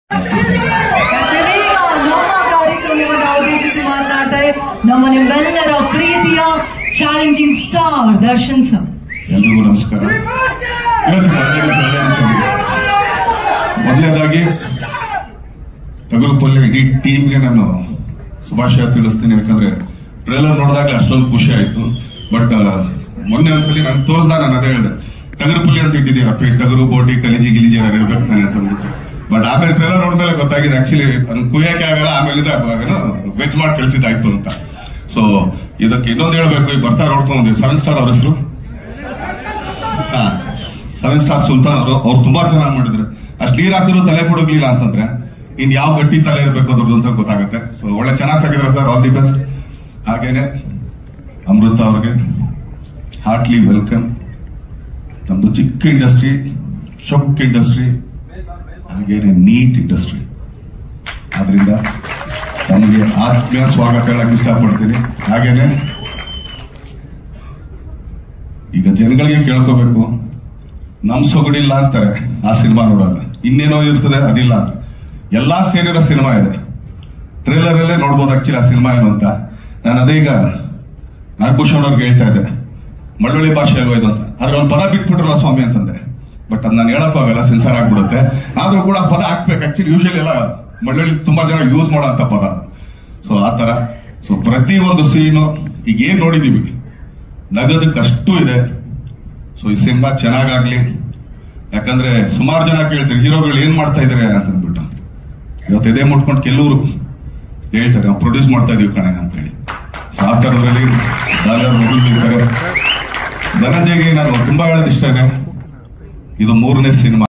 ಇದೀಗ ನಮ್ಮ ಕಾರ್ಯಕ್ರಮವನ್ನು ಉದ್ದೇಶಿಸಿ ಮಾತನಾಡ್ತಾರೆ ನಮ್ಮ ನಿಮ್ಮೆಲ್ಲರ ಪ್ರೀತಿಯ ಚಾಲೆಂಜಿಂಗ್ ಸ್ಟಾರ್ ದರ್ಶನ್ ಸರ್ ಎಲ್ರಿಗೂ ನಮಸ್ಕಾರ ಇವತ್ತು ಮೊದಲನೇ ಒಳ್ಳೆಯ ಅಂಶ ಇದೆ. ಮೊದಲನೇದಾಗಿ ಟಗರುಪಲ್ಲಿ ಇಡೀ ಟೀಮ್ಗೆ ನಾನು ಶುಭಾಶಯ ತಿಳಿಸ್ತೀನಿ ಯಾಕಂದ್ರೆ ಟ್ರೇಲರ್ ನೋಡಿದಾಗಲೇ ಅಷ್ಟೊಂದು ಖುಷಿ ಆಯ್ತು ಬಟ್ ಮೊನ್ನೆ ಒಂದ್ಸಲಿ ನಾನು ತೋರಿಸ್ದಾಗ ನಾನು ಅದೇ ಹೇಳಿದೆ ಟಗರುಪಲ್ಲಿ ಅಂತ ಇಟ್ಟಿದ್ದೀರಪ್ಪ ಈ ಟಗರು ಬೋಟಿ ಕಲಿಜಿ ಗಿಲಿಜಿ ಎಲ್ಲ ಹೇಳ್ಬೇಕು ತಾನೆ ಅಂತ ಅಂದ್ಬಿಟ್ಟು ಬಟ್ ಆಮೇಲೆ ಟ್ರೇಲರ್ ನೋಡಿದ್ಮೇಲೆ ಗೊತ್ತಾಗಿದೆ ಆಕ್ಚುಲಿ ಕುಯ್ಯಕ್ಕೆ ಆಗಲ್ಲ ಆಮೇಲೆ ಏನೋ ವೆಜ್ ಮಾಡಿ ಕಳಿಸಿದಾಯ್ತು ಅಂತ ಸೊ ಇದಕ್ಕೆ ಇನ್ನೊಂದು ಹೇಳ್ಬೇಕು ಈ ಬರ್ತಾ ನೋಡ್ಕೊಂಡು ಸೆವೆನ್ ಸ್ಟಾರ್ ಅವ್ರ ಹೆಸರು ಸೆವೆನ್ ಸ್ಟಾರ್ ಸುಲ್ತಾನ್ ಅವರು ಅವ್ರು ತುಂಬಾ ಚೆನ್ನಾಗಿ ಮಾಡಿದ್ರು ಅಷ್ಟು ನೀರ್ ಹಾಕಿದ್ರು ತಲೆ ಕೊಡಗ್ಲಿಲ್ಲ ಅಂತಂದ್ರೆ ಇನ್ ಯಾವ ಗಟ್ಟಿ ತಲೆ ಇರಬೇಕು ಅದ್ರದ್ದು ಅಂತ ಗೊತ್ತಾಗುತ್ತೆ ಸೊ ಒಳ್ಳೆ ಚೆನ್ನಾಗಿ ಸಾಗಿದ್ರು ಸರ್ ಆಲ್ ದಿ ಬೆಸ್ಟ್ ಹಾಗೇನೆ ಅಮೃತ ಅವ್ರಿಗೆ ಹಾರ್ಟ್ಲಿ ವೆಲ್ಕಮ್ ನಮ್ದು ಚಿಕ್ಕ ಇಂಡಸ್ಟ್ರಿ ಚೊಕ್ ಇಂಡಸ್ಟ್ರಿ ಹಾಗೇನೆ ನೀಟ್ ಇಂಡಸ್ಟ್ರಿ ಆದ್ರಿಂದ ನಮಗೆ ಆತ್ಮೀಯ ಸ್ವಾಗತ ಹೇಳಕ್ ಇಷ್ಟಪಡ್ತೀನಿ ಹಾಗೇನೆ ಈಗ ಜನಗಳಿಗೆ ಕೇಳ್ಕೋಬೇಕು ನಮ್ ಸೊಗಡಿಲ್ಲ ಅಂತಾರೆ ಆ ಸಿನಿಮಾ ನೋಡಲ್ಲ ಇನ್ನೇನೋ ಇರ್ತದೆ ಅದಿಲ್ಲ ಅಂತ ಎಲ್ಲಾ ಸೇರಿರೋ ಸಿನಿಮಾ ಇದೆ ಟ್ರೇಲರ್ ಅಲ್ಲೇ ನೋಡ್ಬೋದು ಆಕ್ಚುಲಿ ಆ ಸಿನಿಮಾ ಏನು ಅಂತ ನಾನು ಅದೇ ಈಗ ನಾಗಭೂಷಣ್ ಅವ್ರಿಗೆ ಹೇಳ್ತಾ ಇದ್ದೆ ಮಳವಳ್ಳಿ ಭಾಷೆ ಅಲ್ವಾ ಇದು ಅಂತ ಆದ್ರೆ ಒಂದು ಪದ ಬಿಟ್ಬಿಟ್ರಲ್ಲ ಸ್ವಾಮಿ ಅಂತಂದೆ ಬಟ್ ಅದ್ ನಾನು ಹೇಳಕ್ ಹೋಗಲ್ಲ ಸೆನ್ಸರ್ ಆಗ್ಬಿಡುತ್ತೆ ಆದ್ರೂ ಕೂಡ ಆ ಪದ ಹಾಕ್ಬೇಕು ಆಕ್ಚುಲಿ ಯೂಶಲಿ ಎಲ್ಲ ಮಳವಳ್ಳಿ ತುಂಬಾ ಜನ ಯೂಸ್ ಮಾಡೋ ಅಂತ ಪದ ಸೊ ಆ ತರ ಸೊ ಪ್ರತಿ ಒಂದು ಸೀನು ಈಗ ಏನ್ ನೋಡಿದೀವಿ ನಗದಕ್ಕೆ ಅಷ್ಟು ಇದೆ ಸೊ ಈ ಸಿನಿಮಾ ಚೆನ್ನಾಗಾಗ್ಲಿ ಯಾಕಂದ್ರೆ ಸುಮಾರು ಜನ ಕೇಳ್ತಾರೆ ಹೀರೋಗಳು ಏನ್ ಮಾಡ್ತಾ ಇದಾರೆ ಅಂತ ಅಂದ್ಬಿಟ್ಟು ಇವತ್ತು ಎದೆ ಮುಟ್ಕೊಂಡು ಕೆಲವರು ಹೇಳ್ತಾರೆ ನಾವು ಪ್ರೊಡ್ಯೂಸ್ ಮಾಡ್ತಾ ಇದೀವಿ ಕಣೆ ಅಂತ ಹೇಳಿ ಸೊ ಆ ತರದ್ರಲ್ಲಿ ಡಾಲರ್ ಇರ್ತಾರೆ ಧನಂಜಯ್ಗೆ ನಾನು ತುಂಬಾ ಹೇಳೋದು ಇಷ್ಟನೇ ಇದು ಮೂರನೇ ಸಿನಿಮಾ